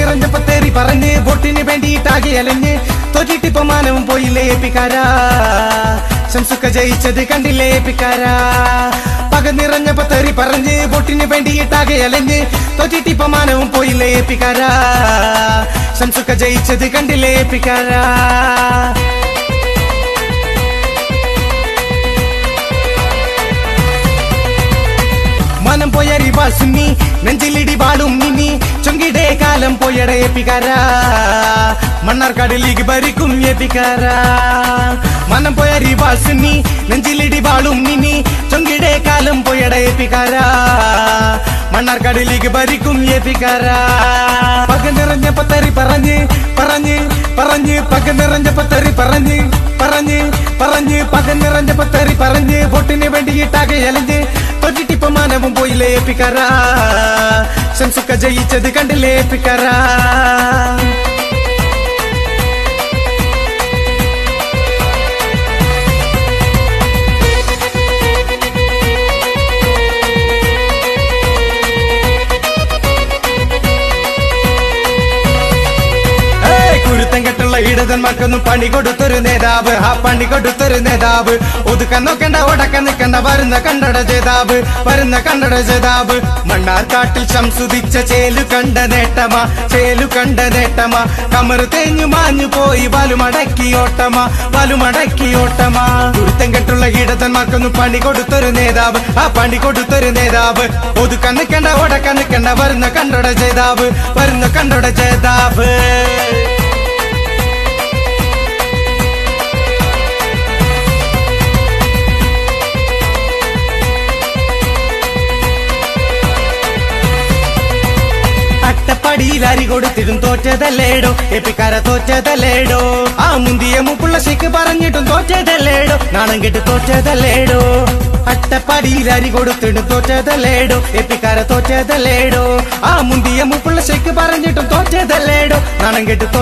നിറഞ്ഞപ്പോ തേറി പറഞ്ഞ് വോട്ടിന് വേണ്ടിയിട്ടാകെ അലഞ്ഞ് തോറ്റിട്ടിപ്പോ മാനവും പോയില്ലേ ഏപ്പിക്കാരാ ശംസുക്ക ജയിച്ചത് കണ്ടില്ലേ ഏപ്പിക്കാരാ പക നിറഞ്ഞപ്പോ തെറി പറഞ്ഞ് വോട്ടിന് വേണ്ടിയിട്ടാകെ അലഞ്ഞ് തോറ്റിട്ടിപ്പോ മാനവും പോയില്ലേ ഏപ്പിക്കാരാ ശംസുക്ക ജയിച്ചത് കണ്ടില്ലേ ഏപ്പിക്കാരാ മനം പോയറിവാൾ സുന്നി നെഞ്ചിലിടി വാളും മിന്നി ചൊങ്കിടേ കാലം പോയടേ പികാര മണ്ണാർക്കാട് ലീഗ് ഭരിക്കും എപ്പിക്കാര മനം പോയറിവാൾ സുന്നി നെഞ്ചിലിടി വാളും മിന്നി ചൊങ്കിടേ കാലം പോയടേ പികാര മണ്ണാർക്കാട് ലീഗ് ഭരിക്കും എപ്പിക്കാര പക നിറഞ്ഞ പത്തറി പറഞ്ഞ് പറഞ്ഞ് പറഞ്ഞ് പക നിറഞ്ഞ പത്തറി പറഞ്ഞ് പറഞ്ഞ് പറഞ്ഞ് പക നിറഞ്ഞ പത്തറി പറഞ്ഞ് വോട്ടിന് വേണ്ടിയിട്ടാകെ അലഞ്ഞ് തൊട്ടിട്ടിപ്പോ മാനവും പോയില്ലേ പിക്കറ ശംസുക്ക ജയിച്ചത് കണ്ടില്ലേ പിക്കറ കുരുത്തം കെട്ടുള്ള ഇടതന്മാർക്കൊന്നും പണി കൊടുത്തൊരു നേതാവ് ആ പണി കൊടുത്തൊരു നേതാവ് ഒതുക്കാൻ നോക്കണ്ട ഉടക്കാൻ നിൽക്കണ്ട വരുന്ന കണ്ടട ജേതാവ് വരുന്ന കണ്ടട ജേതാവ് മണ്ണാർക്കാട്ടിൽ ശംസുദിച്ച ചേലു കണ്ട നേട്ടമാ ചേലു കണ്ട നേട്ടമാ കമറ് തേഞ്ഞു മാഞ്ഞു പോയി വലുമടക്കി ഓട്ടമാ വലുമടക്കി ഓട്ടമാ കുരുത്തം കെട്ടുള്ള ഇടതന്മാർക്കൊന്നും പണി കൊടുത്തൊരു നേതാവ് ആ പണി കൊടുത്തൊരു നേതാവ് ഒതുക്കാൻ നിൽക്കണ്ട ഉടക്കാൻ നിൽക്കണ്ട വരുന്ന കണ്ടട ജേതാവ് വരുന്ന കണ്ടട ജേതാവ് അട്ടപ്പടിയിൽ അരി കൊടുത്തിട്ടും തോറ്റതല്ലേടോ എപ്പിക്കാര തോറ്റതല്ലേടോ ആ മുന്തിയ മുപ്പുള്ള ശിക്ക് പറഞ്ഞിട്ടും തോറ്റതല്ലേടോ നാണം കെട്ട് തോറ്റതല്ലേടോ അട്ടപ്പടിയിൽ അരി കൊടുത്തിട്ടും തോറ്റതല്ലേടോ എപ്പിക്കാര തോറ്റതല്ലേടോ ആ മുന്തിയ മുപ്പുള്ള ശിക്ക് പറഞ്ഞിട്ടും തോറ്റതല്ലേടോ നാണം കെട്ട്